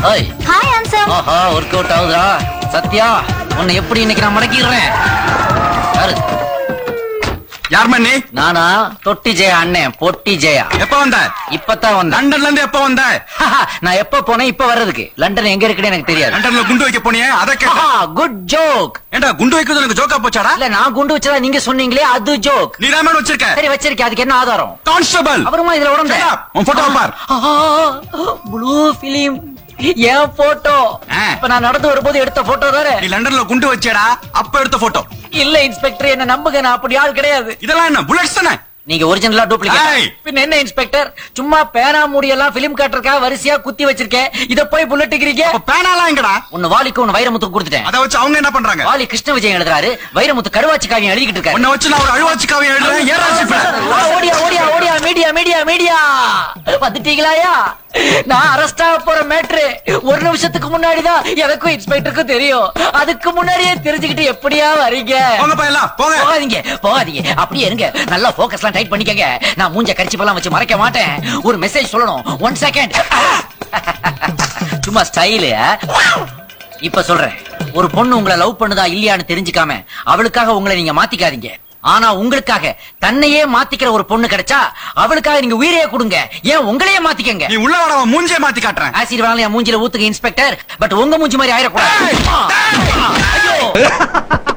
Hi hi answer ஆஹா work out ஆகுதா சத்யா உன்னை எப்படி இன்னைக்கு நான் மடக்கிடுறேன் யாரு யார் மண்ணி நானா தொட்டி ஜெயா அண்ணன் பொட்டி ஜெயா எப்ப வந்த இப்பதான் வந்தேன் லண்டன்ல இருந்து எப்ப வந்த நான் எப்ப போனேன் இப்ப வர்றதுக்கு லண்டன் எங்க இருக்குன்னு எனக்கு தெரியாது லண்டன்ல குண்டு வைக்க போனியே அத கேட்ட குட் ஜோக் ஏண்டா குண்டு வைக்கிறது எனக்கு ஜோக்கா போச்சாடா இல்ல நான் குண்டு வச்சதா நீங்க சொன்னீங்களே அது ஜோக் நீ தான் வச்சிருக்க சரி வச்சிருக்கேன் அதுக்கு என்ன ஆதாரம் கான்ஸ்டபிள் அப்புறமா இதுல உடம்பு Shut up. உன் photo பார். ப்ளூ பிலிம் என் போட்டோ ஆ. இப்ப நான் நடந்து வரும்போது எடுத்த போட்டோ தானே நீ லண்டன்ல குண்டு வச்சேடா அப்ப எடுத்த போட்டோ இல்ல இன்ஸ்பெக்டர் என்ன நம்புங்க நான் அப்படி ஆள் கிடையாது இதெல்லாம் என்ன புல்லட்ஸ் தானே நீங்க ஒரிஜினலா ஏய். டூப்ளிகேட் பின்ன என்ன இன்ஸ்பெக்டர் சும்மா பேனா மூடியெல்லாம் பிலிம் காட்டுறக்கா வரிசையா குத்தி வச்சிருக்கேன் இத போய் புல்லட் டிக்கிறீங்க அப்ப பேனாலாம் எங்கடா உன்ன வாலிக்கு உன்ன வைரமுத்துக்கு கொடுத்துட்டேன் அத வச்சு அவங்க என்ன பண்றாங்க வாலி கிருஷ்ண விஜயன் எழுதுறாரு வைரமுத்து கருவாச்சி காவியம் எழுதிக்கிட்டு இருக்காரு உன்னை வச்சு நான் ஒரு அழுவாச்சி காவியம் எழுதுறேன் ஏன் ராசிப்ப ஆ, ஓடியா ஓடியா ஓடியா மீடியா மீடியா மீடியா வந்துட்டீங்களாயா நான் அரெஸ்ட் ஆக போற மேட்ரு ஒரு நிமிஷத்துக்கு முன்னாடி தான் எனக்கும் இன்ஸ்பெக்டருக்கும் தெரியும் அதுக்கு முன்னாடியே தெரிஞ்சுக்கிட்டு எப்படியா வரீங்க போங்க போயலாம் போங்க போகாதீங்க போகாதீங்க அப்படியே இருங்க நல்லா போக்கஸ்லாம் டைட் பண்ணிக்கங்க நான் மூஞ்ச கரிச்சிப்பெல்லாம் வச்சு மறைக்க மாட்டேன் ஒரு மெசேஜ் சொல்லணும் ஒன் செகண்ட் சும்மா ஸ்டைலு இப்ப சொல்றேன் ஒரு பொண்ணு உங்களை லவ் பண்ணுதா இல்லையான்னு தெரிஞ்சுக்காம அவளுக்காக உங்களை நீங்க மாத்திக்காதீங்க ஆனா உங்களுக்காக தன்னையே மாத்திக்கிற ஒரு பொண்ணு கிடைச்சா அவளுக்காக நீங்க உயிரையே கொடுங்க ஏன் உங்களையே மாத்திக்கங்க நீ உள்ள வர மூஞ்சே மாத்தி காட்டுறேன் ஆசிட் வாங்கல என் மூஞ்சில ஊத்துங்க இன்ஸ்பெக்டர் பட் உங்க மூஞ்சி மாதிரி ஆயிடக்கூடாது ஆ, ஆ, ஐயோ